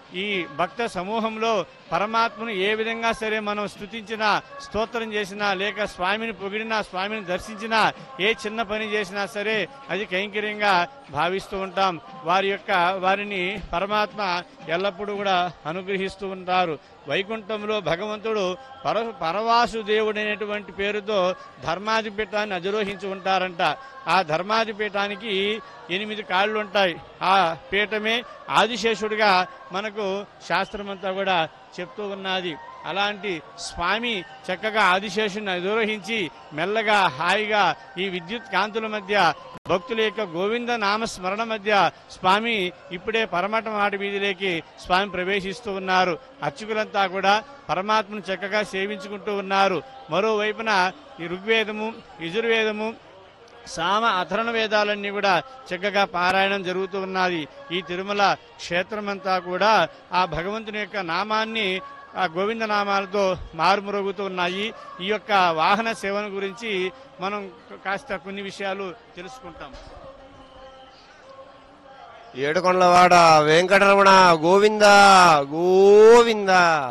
ఈ భక్త సమూహంలో పరమాత్మను ఏ విధంగా సరే మనం స్తుతించినా స్తోత్రం చేసినా లేక స్వామిని పొగిడినా స్వామిని దర్శించినా ఏ చిన్న పని చేసినా సరే అది కైంకర్యంగా భావిస్తూ ఉంటాం వారి యొక్క వారిని పరమాత్మ ఎల్లప్పుడూ కూడా అనుగ్రహిస్తూ ఉంటారు వైకుంఠంలో భగవంతుడు పర పరవాసు దేవుడైనటువంటి పేరుతో ధర్మాధిపీఠాన్ని అధిరోహించి ఉంటారంట ఆ ధర్మాధిపీఠానికి ఎనిమిది కాళ్ళు ఉంటాయి ఆ పీఠమే ఆదిశేషుడిగా మనకు శాస్త్రమంతా కూడా చెప్తూ ఉన్నది అలాంటి స్వామి చక్కగా ఆదిశేషుని అధిరోహించి మెల్లగా హాయిగా ఈ విద్యుత్ కాంతుల మధ్య భక్తుల యొక్క గోవింద నామ స్మరణ మధ్య స్వామి ఇప్పుడే పరమట మాట వీధిలోకి స్వామి ప్రవేశిస్తూ ఉన్నారు అర్చకులంతా కూడా పరమాత్మను చక్కగా సేవించుకుంటూ ఉన్నారు మరోవైపున ఈ ఋగ్వేదము యజుర్వేదము సామ అధరణ వేదాలన్నీ కూడా చక్కగా పారాయణం జరుగుతూ ఉన్నది ఈ తిరుమల క్షేత్రమంతా కూడా ఆ భగవంతుని యొక్క నామాన్ని ఆ గోవింద నామాలతో మారుమ్రోగుతూ ఉన్నాయి ఈ యొక్క వాహన సేవన గురించి మనం కాస్త కొన్ని విషయాలు తెలుసుకుంటాం ఏడుకొండలవాడ వెంకటరమణ గోవింద గోవింద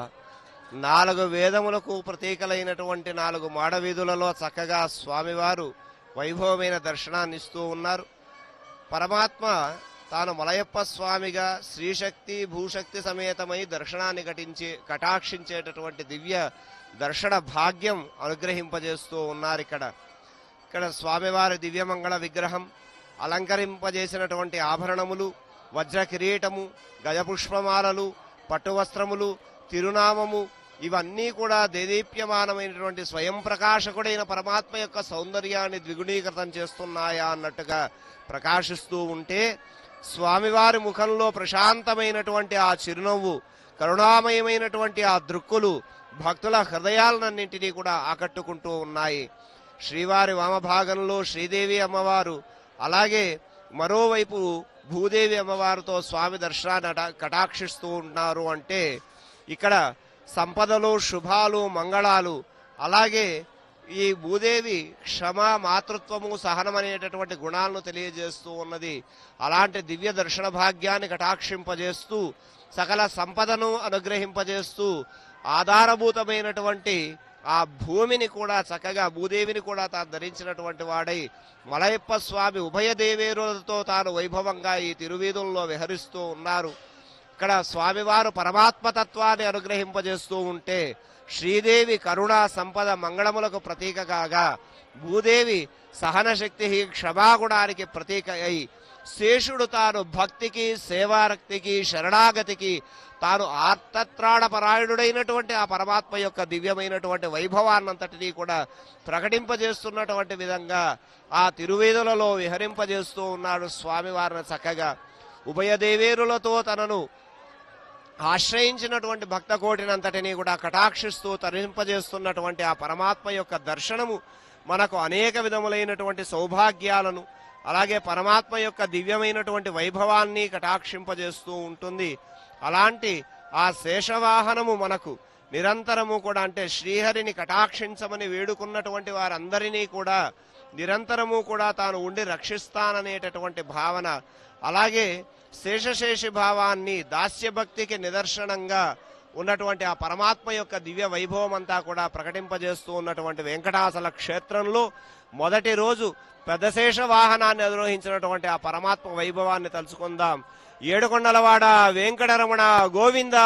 నాలుగు వేదములకు ప్రతీకలైనటువంటి నాలుగు మాడవీధులలో చక్కగా స్వామివారు వైభవమైన దర్శనాన్ని ఇస్తూ ఉన్నారు పరమాత్మ తాను మలయప్ప స్వామిగా శ్రీశక్తి భూశక్తి సమేతమై దర్శనాన్ని ఘటించి కటాక్షించేటటువంటి దివ్య దర్శన భాగ్యం అనుగ్రహింపజేస్తూ ఉన్నారు ఇక్కడ ఇక్కడ స్వామివారి దివ్యమంగళ విగ్రహం అలంకరింపజేసినటువంటి ఆభరణములు వజ్ర కిరీటము గజపుష్పమాలలు పట్టు వస్త్రములు తిరునామము ఇవన్నీ కూడా దేదీప్యమానమైనటువంటి స్వయం ప్రకాశకుడైన పరమాత్మ యొక్క సౌందర్యాన్ని ద్విగుణీకృతం చేస్తున్నాయా అన్నట్టుగా ప్రకాశిస్తూ ఉంటే స్వామివారి ముఖంలో ప్రశాంతమైనటువంటి ఆ చిరునవ్వు కరుణామయమైనటువంటి ఆ దృక్కులు భక్తుల హృదయాలన్నింటినీ కూడా ఆకట్టుకుంటూ ఉన్నాయి శ్రీవారి వామభాగంలో శ్రీదేవి అమ్మవారు అలాగే మరోవైపు భూదేవి అమ్మవారితో స్వామి దర్శనాన్ని అట- కటాక్షిస్తూ ఉన్నారు అంటే ఇక్కడ సంపదలు శుభాలు మంగళాలు అలాగే ఈ భూదేవి క్షమ మాతృత్వము సహనం అనేటటువంటి గుణాలను తెలియజేస్తూ ఉన్నది అలాంటి దివ్య దర్శన భాగ్యాన్ని కటాక్షింపజేస్తూ సకల సంపదను అనుగ్రహింపజేస్తూ ఆధారభూతమైనటువంటి ఆ భూమిని కూడా చక్కగా భూదేవిని కూడా తాను ధరించినటువంటి వాడై మలయప్ప స్వామి ఉభయ దేవేరులతో తాను వైభవంగా ఈ తిరువీధుల్లో విహరిస్తూ ఉన్నారు ఇక్కడ స్వామివారు పరమాత్మతత్వాన్ని అనుగ్రహింపజేస్తూ ఉంటే శ్రీదేవి కరుణా సంపద మంగళములకు ప్రతీక కాగా భూదేవి సహనశక్తి క్షమాగుణానికి ప్రతీక అయి శేషుడు తాను భక్తికి సేవారక్తికి శరణాగతికి తాను ఆర్తత్రాణపరాయణుడైనటువంటి ఆ పరమాత్మ యొక్క దివ్యమైనటువంటి వైభవాన్నంతటినీ కూడా ప్రకటింపజేస్తున్నటువంటి విధంగా ఆ తిరువేదులలో విహరింపజేస్తూ ఉన్నాడు స్వామివారిని చక్కగా ఉభయదేవేరులతో తనను ఆశ్రయించినటువంటి భక్త కోటినంతటినీ కూడా కటాక్షిస్తూ తరింపజేస్తున్నటువంటి ఆ పరమాత్మ యొక్క దర్శనము మనకు అనేక విధములైనటువంటి సౌభాగ్యాలను అలాగే పరమాత్మ యొక్క దివ్యమైనటువంటి వైభవాన్ని కటాక్షింపజేస్తూ ఉంటుంది అలాంటి ఆ శేషవాహనము మనకు నిరంతరము కూడా అంటే శ్రీహరిని కటాక్షించమని వేడుకున్నటువంటి వారందరినీ కూడా నిరంతరము కూడా తాను ఉండి రక్షిస్తాననేటటువంటి భావన అలాగే శేషశేషి భావాన్ని దాస్యభక్తికి నిదర్శనంగా ఉన్నటువంటి ఆ పరమాత్మ యొక్క దివ్య వైభవం అంతా కూడా ప్రకటింపజేస్తూ ఉన్నటువంటి వెంకటాచల క్షేత్రంలో మొదటి రోజు పెద్దశేష వాహనాన్ని అధిరోహించినటువంటి ఆ పరమాత్మ వైభవాన్ని తలుచుకుందాం ఏడుకొండలవాడ వెంకటరమణ గోవింద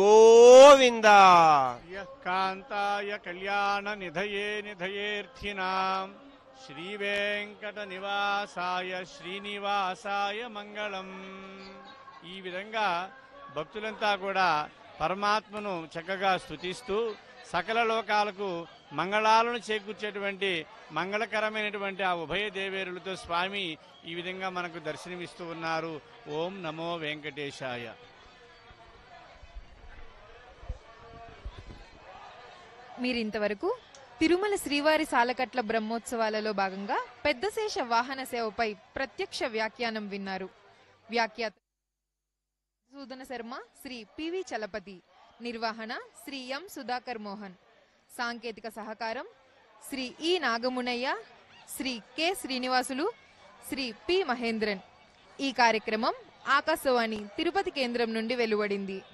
గోవింద యః కాంతాయ కళ్యాణ నిధయే నిధయేర్థినాం శ్రీ వెంకట నివాసాయ శ్రీనివాసాయ మంగళం ఈ విధంగా భక్తులంతా కూడా పరమాత్మను చక్కగా స్తుతిస్తూ సకల లోకాలకు మంగళాలను చేకూర్చేటువంటి మంగళకరమైనటువంటి ఆ ఉభయ దేవేరులతో స్వామి ఈ విధంగా మనకు దర్శనమిస్తూ ఉన్నారు ఓం నమో వెంకటేశాయ మీరింతవరకు తిరుమల శ్రీవారి సాలకట్ల బ్రహ్మోత్సవాలలో భాగంగా పెద్దశేష వాహన సేవపై ప్రత్యక్ష వ్యాఖ్యానం విన్నారు వ్యాఖ్యాత సూదన శర్మ శ్రీ పివి చలపతి నిర్వహణ శ్రీ ఎం సుధాకర్ మోహన్ సాంకేతిక సహకారం Sri E Nagamunayya Sri K Srinivasulu Sri P Mahendran ఈ కార్యక్రమం ఆకాశవాణి తిరుపతి కేంద్రం నుండి వెలువడింది